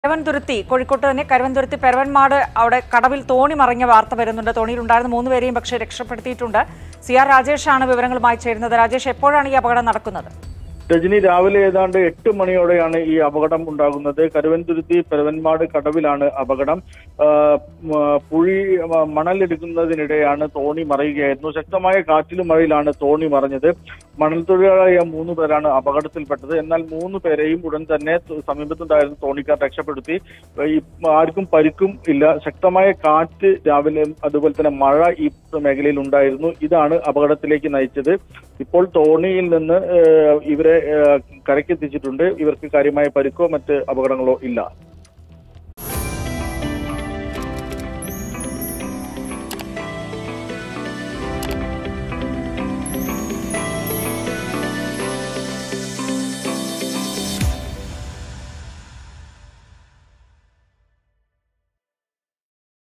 കരവൻതുരുത്തി കോഴിക്കോട്ട് തന്നെ കരവൻതുരുത്തി പെരവൻമാട് അവിടെ കടവിൽ തോണി മറിഞ്ഞ വാർത്ത വരുന്നുണ്ട് തോണിയിലുണ്ടായിരുന്ന മൂന്ന് പേരെയും പക്ഷേ രക്ഷപ്പെടുത്തിയിട്ടുണ്ട് സി ആർ രാജേഷാണ് വിവരങ്ങളുമായി ചേരുന്നത് രാജേഷ് എപ്പോഴാണ് ഈ അപകടം നടക്കുന്നത് രജനി രാവിലെ ഏതാണ്ട് എട്ട് മണിയോടെയാണ് ഈ അപകടം ഉണ്ടാകുന്നത് കരുവൻതുരുത്തി പെരുവന്മാട് കടവിലാണ് അപകടം ആ, മ, പുഴി മ, മണലെടുക്കുന്നതിനിടെയാണ് തോണി മറിയുകയായിരുന്നു ശക്തമായ കാറ്റിലും മഴയിലാണ് തോണി മറിഞ്ഞത് മണൽ തൊഴിലാളിയായ മൂന്ന് പേരാണ് അപകടത്തിൽപ്പെട്ടത് എന്നാൽ മൂന്ന് പേരെയും ഉടൻ തന്നെ ത- സമീപത്തുണ്ടായിരുന്ന തോണിക്കാർ രക്ഷപ്പെടുത്തി ഈ ആർക്കും പരിക്കും ഇല്ല ശക്തമായ കാറ്റ് രാവിലെ അതുപോലെ തന്നെ മഴ ഈ മേഖലയിൽ ഉണ്ടായിരുന്നു ഇതാണ് അപകടത്തിലേക്ക് നയിച്ചത് ഇപ്പോൾ തോണിയിൽ നിന്ന് ഏഹ്, ഇവരെ ഏഹ്, കരയ്ക്കെത്തിച്ചിട്ടുണ്ട് ഇവർക്ക് കാര്യമായ പരിക്കോ മറ്റ് അപകടങ്ങളോ ഇല്ല